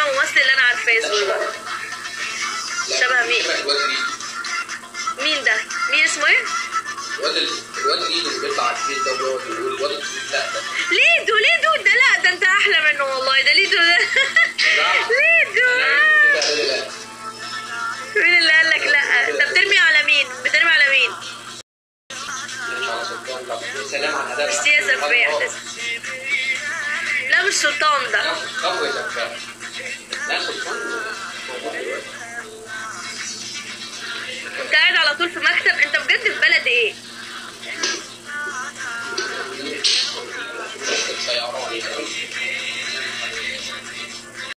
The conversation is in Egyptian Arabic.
الممثل اللي انا عارفاه اسمه بقى لا، شبه مين؟ الواد ليدو مين ده مين اسمه ايه الواد ال- الواد ليدو اللي بيطلع على الفيس ده ويقعد يقول الواد الطويل لا ده ليدو ليدو ده لا ده انت احلى منه والله ده ليدو ده ليدو انا كده لا مين اللي قال لك لا انت بترمي على مين بترمي على مين مش على سلطان طب سلام على ده مش يا سفاح لا مش سلطان ده خطوة يا سفاح لا سلطان موجود دلوقتي كنت قاعد على طول في